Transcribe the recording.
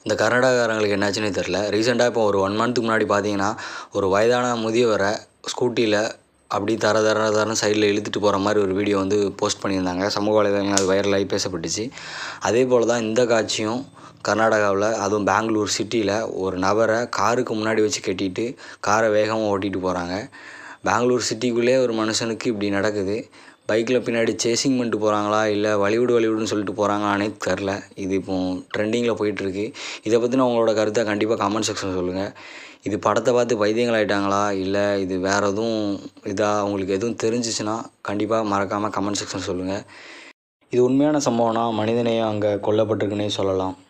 இந்த கர்நாடகாரங்களுக்கு என்னாச்சுன்னே தெரில ரீசெண்டாக இப்போ ஒரு ஒன் மந்த்துக்கு முன்னாடி பார்த்தீங்கன்னா ஒரு வயதான முதியவரை ஸ்கூட்டியில் அப்படி தர தர தரன்னு சைடில் இழுத்துட்டு போகிற மாதிரி ஒரு வீடியோ வந்து போஸ்ட் பண்ணியிருந்தாங்க சமூக வலைதளங்கள் அது வைரலாகி பேசப்பட்டுச்சு அதே போல் தான் இந்த காட்சியும் கர்நாடகாவில் அதுவும் பெங்களூர் சிட்டியில் ஒரு நபரை காருக்கு முன்னாடி வச்சு கட்டிட்டு காரை வேகமாக ஓட்டிகிட்டு போகிறாங்க பெங்களூர் சிட்டிக்குள்ளே ஒரு மனுஷனுக்கு இப்படி நடக்குது பைக்கில் பின்னாடி சேசிங் பண்ணிட்டு போகிறாங்களா இல்லை வழிவிடு வழிவிடுன்னு சொல்லிட்டு போகிறாங்களானே தெரில இது இப்போ ட்ரெண்டிங்கில் போயிட்டுருக்கு இதை பற்றின உங்களோட கருத்தை கண்டிப்பாக கமெண்ட் செக்ஷனில் சொல்லுங்கள் இது படத்தை பார்த்து பைத்தியங்கள் ஆகிட்டாங்களா இல்லை இது வேறு எதுவும் இதாக உங்களுக்கு எதுவும் தெரிஞ்சிச்சுன்னா கண்டிப்பாக மறக்காமல் கமெண்ட் செக்ஷன் சொல்லுங்கள் இது உண்மையான சம்பவம்னா மனிதனையும் அங்கே கொல்லப்பட்டிருக்குன்னே சொல்லலாம்